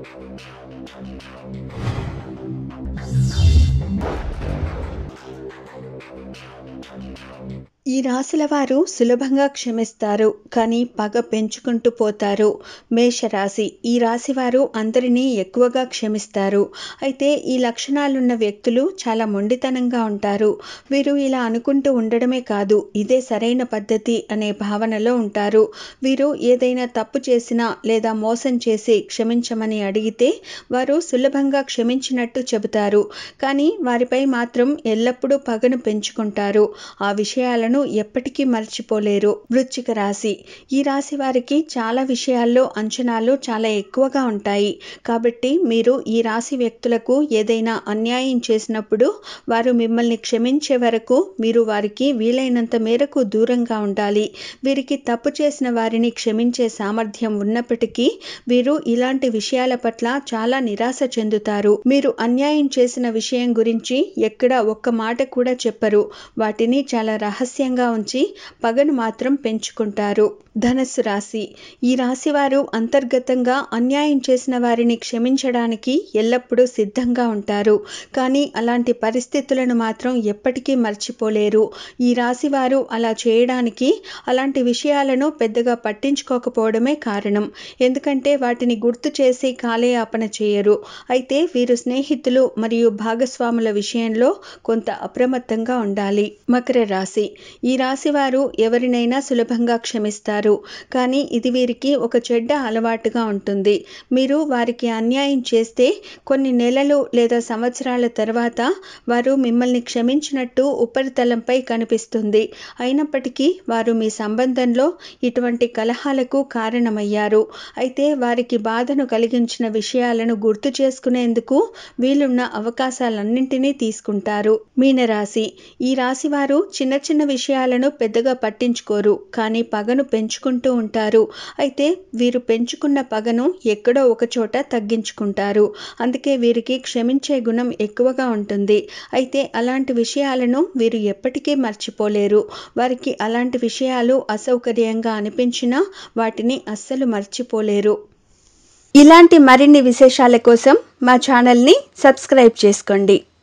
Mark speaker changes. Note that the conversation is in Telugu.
Speaker 1: ఈ రాశుల వారు సులభంగా క్షమిస్తారు కానీ పగ పెంచుకుంటూ పోతారు మేషరాశి ఈ రాశి వారు అందరినీ ఎక్కువగా క్షమిస్తారు అయితే ఈ లక్షణాలున్న వ్యక్తులు చాలా మొండితనంగా ఉంటారు వీరు ఇలా అనుకుంటూ ఉండడమే కాదు ఇదే సరైన పద్ధతి అనే భావనలో ఉంటారు వీరు ఏదైనా తప్పు చేసినా లేదా మోసం చేసి క్షమించమని అడిగితే వారు సులభంగా క్షమించినట్టు చెబుతారు కానీ వారిపై మాత్రం ఎల్లప్పుడూ పగను పెంచుకుంటారు ఆ విషయాలను ఎప్పటికీ మర్చిపోలేరు వృశ్చిక రాశి ఈ రాశి వారికి చాలా విషయాల్లో అంచనాలు చాలా ఎక్కువగా ఉంటాయి కాబట్టి మీరు ఈ రాశి వ్యక్తులకు ఏదైనా అన్యాయం చేసినప్పుడు వారు మిమ్మల్ని క్షమించే వరకు మీరు వారికి వీలైనంత మేరకు దూరంగా ఉండాలి వీరికి తప్పు చేసిన వారిని క్షమించే సామర్థ్యం ఉన్నప్పటికీ వీరు ఇలాంటి విషయాల పట్ల చాలా నిరాశ చెందుతారు మీరు అన్యాయం చేసిన విషయం గురించి ఎక్కడ ఒక్క మాట కూడా చెప్పరు వాటిని చాలా రహస్యంగా ఉంచి పగను మాత్రం పెంచుకుంటారు ధనస్సు రాశి ఈ రాశి వారు అంతర్గతంగా అన్యాయం చేసిన వారిని క్షమించడానికి ఎల్లప్పుడూ సిద్ధంగా ఉంటారు కానీ అలాంటి పరిస్థితులను మాత్రం ఎప్పటికీ మర్చిపోలేరు ఈ రాశి వారు అలా చేయడానికి అలాంటి విషయాలను పెద్దగా పట్టించుకోకపోవడమే కారణం ఎందుకంటే వాటిని గుర్తు చేసి కాలయాపన చేయరు అయితే వీరు స్నేహితులు మరియు భాగస్వాముల విషయంలో కొంత అప్రమత్తంగా ఉండాలి మకర రాశి ఈ రాశి వారు ఎవరినైనా సులభంగా క్షమిస్తారు కానీ ఇది వీరికి ఒక చెడ్డ అలవాటుగా ఉంటుంది మీరు వారికి అన్యాయం చేస్తే కొన్ని నెలలు లేదా సంవత్సరాల తర్వాత వారు మిమ్మల్ని క్షమించినట్టు ఉపరితలంపై కనిపిస్తుంది అయినప్పటికీ వారు మీ సంబంధంలో ఇటువంటి కలహాలకు కారణమయ్యారు అయితే వారికి బాధను కలిగించిన విషయాలను గుర్తు చేసుకునేందుకు వీలున్న అవకాశాలన్నింటినీ తీసుకుంటారు మీనరాశి ఈ రాశి వారు చిన్న చిన్న విషయాలను పెద్దగా పట్టించుకోరు కానీ పగను పెంచుకుంటూ ఉంటారు అయితే వీరు పెంచుకున్న పగను ఎక్కడో ఒక చోట తగ్గించుకుంటారు అందుకే వీరికి క్షమించే గుణం ఎక్కువగా ఉంటుంది అయితే అలాంటి విషయాలను వీరు ఎప్పటికీ మర్చిపోలేరు వారికి అలాంటి విషయాలు అసౌకర్యంగా అనిపించినా వాటిని అస్సలు మర్చిపోలేరు ఇలాంటి మరిన్ని విశేషాల కోసం మా ఛానల్ని సబ్స్క్రైబ్ చేసుకోండి